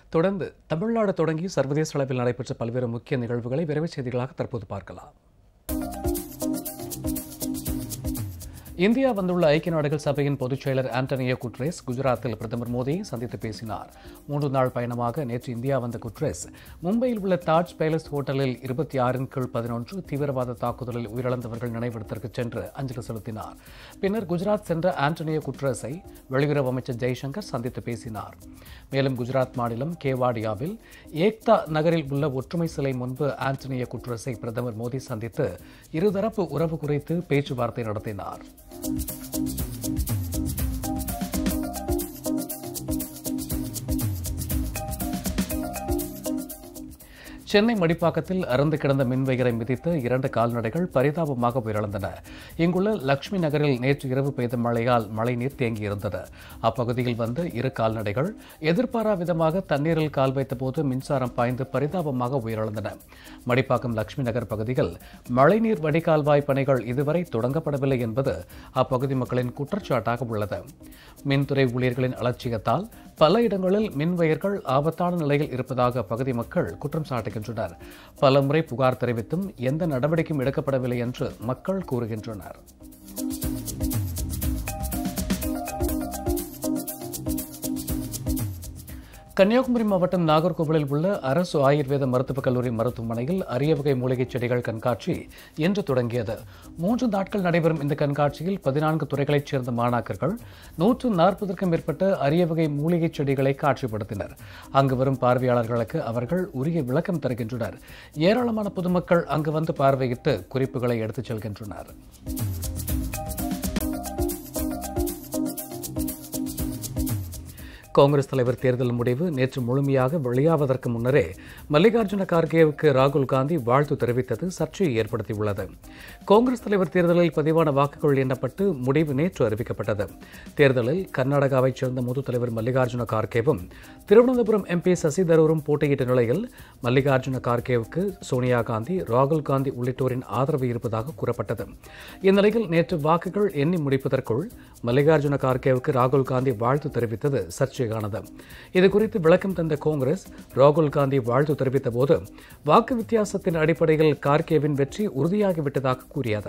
தொடர்ந்து தமிழ்நாடு தொடங்கி சர்வதேச அளவில் நடைபெற்ற பல்வேறு முக்கிய நிகழ்வுகளை விரைவுச் செய்திகளாக தற்போது பார்க்கலாம் இந்தியா வந்துள்ள ஐக்கிய நாடுகள் சபையின் பொதுச் செயலர் ஆண்டனியோ குட்ரேஸ் குஜராத்தில் பிரதமர் மோடியை சந்தித்து பேசினார் மூன்று நாள் பயணமாக நேற்று இந்தியா வந்த குட்ரேஸ் மும்பையில் உள்ள தாஜ் பேலஸ் ஹோட்டலில் இருபத்தி ஆறின் கீழ் பதினொன்று தீவிரவாத தாக்குதலில் உயிரிழந்தவர்கள் நினைவிடத்திற்கு சென்று அஞ்சலி செலுத்தினார் பின்னர் குஜராத் சென்ற ஆண்டனியோ குட்ரேஸை வெளியுறவு அமைச்சர் ஜெய்சங்கர் சந்தித்து பேசினார் மேலும் குஜராத் மாநிலம் கேவாடியாவில் ஏக்தா நகரில் உள்ள ஒற்றுமை சிலை முன்பு ஆண்டனியோ குட்ரஸை பிரதமர் மோடி சந்தித்து இருதரப்பு உறவு குறித்து பேச்சுவார்த்தை நடத்தினார் சென்னை மடிப்பாக்கத்தில் அறந்து கிடந்த மின்வயரை மிதித்து இரண்டு கால்நடைகள் பரிதாபமாக உயிரிழந்தன இங்குள்ள லட்சுமி நகரில் நேற்று இரவு பெய்த மழையால் மழைநீர் தேங்கியிருந்தது அப்பகுதியில் வந்த இரு கால்நடைகள் எதிர்பாரா விதமாக தண்ணீரில் கால் வைத்தபோது மின்சாரம் பாய்ந்து பரிதாபமாக உயிரிழந்தன மடிப்பாக்கம் லட்சுமி நகர் பகுதியில் மழைநீர் வடிகால்வாய் பணிகள் இதுவரை தொடங்கப்படவில்லை என்பது அப்பகுதி மக்களின் குற்றச்சாட்டாக உள்ளது மின்துறை ஊழியர்களின் அலட்சியத்தால் பல இடங்களில் மின் வயர்கள் ஆபத்தான நிலையில் இருப்பதாக அப்பகுதி மக்கள் குற்றம் சாட்டுகின்றனர் பல முறை புகார் தெரிவித்தும் எந்த நடவடிக்கையும் எடுக்கப்படவில்லை என்று மக்கள் கூறுகின்றனர் கன்னியாகுமரி மாவட்டம் நாகர்கோவிலில் உள்ள அரசு ஆயுர்வேத மருத்துவக் கல்லூரி மருத்துவமனையில் அரிய வகை மூலிகைச் செடிகள் கண்காட்சி இன்று தொடங்கியது மூன்று நாட்கள் நடைபெறும் இந்த கண்காட்சியில் பதினான்கு துறைகளைச் சேர்ந்த மாணாக்கர்கள் நூற்று நாற்பதற்கும் மேற்பட்ட அரிய வகை மூலிகைச் செடிகளை காட்சிப்படுத்தினர் அங்கு வரும் பார்வையாளர்களுக்கு அவர்கள் உரிய விளக்கம் தருகின்றனர் ஏராளமான பொதுமக்கள் அங்கு வந்து பார்வையிட்டு குறிப்புகளை எடுத்துச் செல்கின்றனர் காங்கிரஸ் தலைவர் தேர்தல் முடிவு நேற்று முழுமையாக வெளியாவதற்கு முன்னரே மல்லிகார்ஜுன கார்கேவுக்கு ராகுல் காந்தி வாழ்த்து தெரிவித்தது சர்ச்சையை ஏற்படுத்தியுள்ளது காங்கிரஸ் தலைவர் தேர்தலில் பதிவான வாக்குகள் எண்ணப்பட்டு முடிவு நேற்று அறிவிக்கப்பட்டது தேர்தலில் கர்நாடகாவைச் சேர்ந்த மூத்த தலைவர் மல்லிகார்ஜுன கார்கேவும் திருவனந்தபுரம் எம்பி சசி தரூரும் போட்டியிட்ட நிலையில் மல்லிகார்ஜுன கார்கேவுக்கு சோனியா காந்தி ராகுல் காந்தி உள்ளிட்டோரின் ஆதரவு இருப்பதாக கூறப்பட்டது இந்நிலையில் நேற்று வாக்குகள் எண்ணி முடிப்பதற்குள் மல்லிகார்ஜுன கார்கேவுக்கு ராகுல் காந்தி வாழ்த்து தெரிவித்தது சர்ச்சையானது இது குறித்து விளக்கம் தந்த காங்கிரஸ் ராகுல் காந்தி வாழ்த்து தெரிவித்த போது வாக்கு வித்தியாசத்தின் அடிப்படையில் கார்கேவின் வெற்றி உறுதியாகிவிட்டதாக கூறியது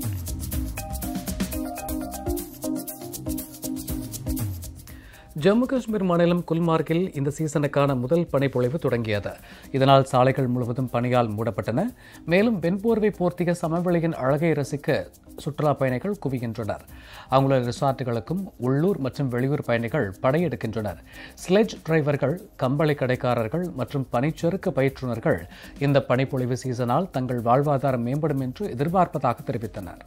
ஜம்மு காஷ்மீர் மாநிலம் குல்மார்க்கில் இந்த சீசனுக்கான முதல் பனிப்பொழிவு தொடங்கியது இதனால் சாலைகள் முழுவதும் பனியால் மூடப்பட்டன மேலும் வெண்போர்வை போர்த்திய சமவெளியின் அழகை ரசிக்க சுற்றுலா பயணிகள் குவிகின்றனர் அங்குள்ள ரிசார்ட்டுகளுக்கும் உள்ளூர் மற்றும் வெளியூர் பயணிகள் படையெடுக்கின்றனர் ஸ்லெட்ஜ் டிரைவர்கள் கம்பளி கடைக்காரர்கள் மற்றும் பனிச்சறுக்கு பயிற்றுநர்கள் இந்த பனிப்பொழிவு சீசனால் தங்கள் வாழ்வாதாரம் மேம்படும் என்று எதிர்பார்ப்பதாக தெரிவித்தனர்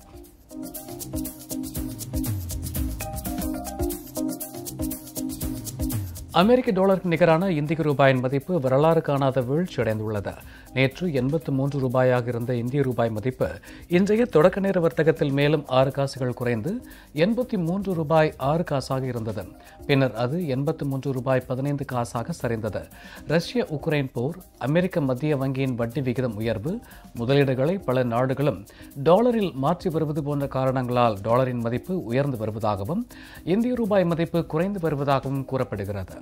அமெரிக்க டாலருக்கு நிகரான இந்திய ரூபாயின் மதிப்பு வரலாறு காணாத வீழ்ச்சி அடைந்துள்ளது நேற்று எண்பத்து மூன்று ரூபாயாக இருந்த இந்திய ரூபாய் மதிப்பு இன்றைய தொடக்க நேர வர்த்தகத்தில் மேலும் ஆறு காசுகள் குறைந்து எண்பத்தி மூன்று ரூபாய் ஆறு காசாக இருந்தது பின்னர் அது எண்பத்து மூன்று ரூபாய் பதினைந்து காசாக சரிந்தது ரஷ்ய உக்ரைன் போர் அமெரிக்க மத்திய வங்கியின் வட்டி விகிதம் உயர்வு முதலீடுகளை பல நாடுகளும் டாலரில் மாற்றி வருவது போன்ற காரணங்களால் டாலரின் மதிப்பு உயர்ந்து வருவதாகவும் இந்திய ரூபாய் மதிப்பு குறைந்து வருவதாகவும் கூறப்படுகிறது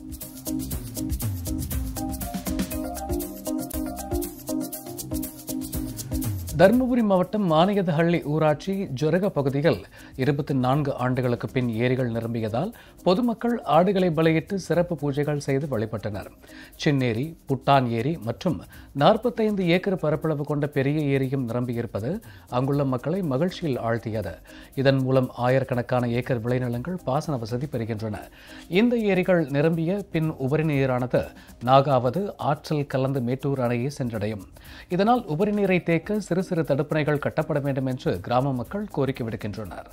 தருமபுரி மாவட்டம் மானியதஹள்ளி ஊராட்சி ஜொரக பகுதியில் இருபத்தி நான்கு ஆண்டுகளுக்கு பின் ஏரிகள் நிரம்பியதால் பொதுமக்கள் ஆடுகளை பலியிட்டு சிறப்பு பூஜைகள் செய்து வழிபட்டனர் சின்னேரி புட்டான் ஏரி மற்றும் நாற்பத்தைந்து ஏக்கர் பரப்பளவு கொண்ட பெரிய ஏரியும் நிரம்பியிருப்பது அங்குள்ள மக்களை மகிழ்ச்சியில் ஆழ்த்தியது இதன் மூலம் ஆயிரக்கணக்கான ஏக்கர் விளைநிலங்கள் பாசன வசதி பெறுகின்றன இந்த ஏரிகள் நிரம்பிய பின் உபரி நீரானது நாகாவது ஆற்றல் கலந்து மேட்டூர் அணையை சென்றடையும் இதனால் உபரி நீரை தேக்க சிறு சிறு தடுப்பணைகள் கட்டப்பட வேண்டும் என்று கிராம மக்கள் கோரிக்கை விடுக்கின்றனர்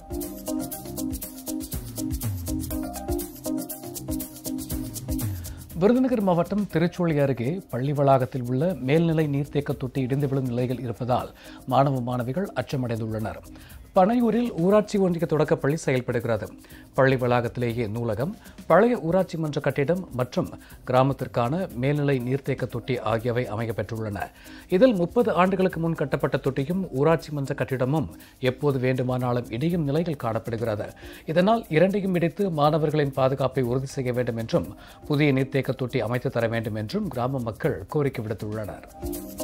விருதுநகர் மாவட்டம் திருச்சூழி அருகே பள்ளி வளாகத்தில் உள்ள மேல்நிலை நீர்த்தேக்க தொட்டி இடிந்து விழும் நிலையில் இருப்பதால் மாணவ மாணவிகள் அச்சமடைந்துள்ளனர் பனையூரில் ஊராட்சி ஒன்றிய தொடக்கப்பள்ளி செயல்படுகிறது பள்ளி வளாகத்திலேயே நூலகம் பழைய ஊராட்சி மன்ற கட்டிடம் மற்றும் கிராமத்திற்கான மேல்நிலை நீர்த்தேக்க தொட்டி ஆகியவை அமையப்பெற்றுள்ளன இதில் முப்பது ஆண்டுகளுக்கு முன் கட்டப்பட்ட தொட்டியும் ஊராட்சி மன்ற கட்டிடமும் எப்போது வேண்டுமானாலும் இடியும் நிலையில் காணப்படுகிறது இதனால் இரண்டையும் இடித்து மாணவர்களின் பாதுகாப்பை உறுதி செய்ய வேண்டும் என்றும் புதிய நீர்த்தேக்க தொட்டி அமைத்து தர வேண்டும் என்றும் கிராம மக்கள் கோரிக்கை விடுத்துள்ளனர்